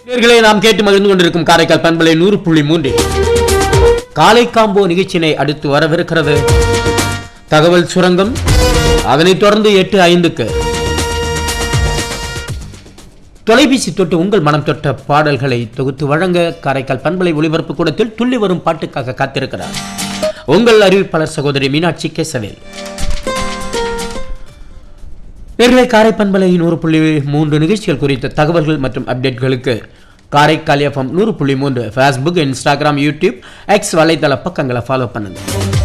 நேயர்களே நாம் கேட்டு மகிழ்ந்து கொண்டிருக்கும் காரைக்கால் பண்பலை நூறு புள்ளி மூன்றில் காலை காம்போ நிகழ்ச்சியினை அடுத்து வரவிருக்கிறது தகவல் சுரங்கம் அதனைத் தொடர்ந்து எட்டு ஐந்துக்கு தொலைபேசி தொட்டு உங்கள் மனம் தொட்ட பாடல்களை தொகுத்து வழங்க காரைக்கால் பண்பலை ஒளிபரப்பு கூடத்தில் துள்ளி வரும் பாட்டுக்காக காத்திருக்கிறார் உங்கள் அறிவிப்பாளர் சகோதரி மீனாட்சி கேசவேல் நேர்களை காரை பண்பலை நூறு புள்ளி மூன்று நிகழ்ச்சிகள் குறித்த தகவல்கள் மற்றும் அப்டேட்களுக்கு காரைக்கால் எஃப்எம் நூறு புள்ளி மூன்று ஃபேஸ்புக் இன்ஸ்டாகிராம் யூடியூப் எக்ஸ் வலைதள பக்கங்களை ஃபாலோ பண்ணுங்க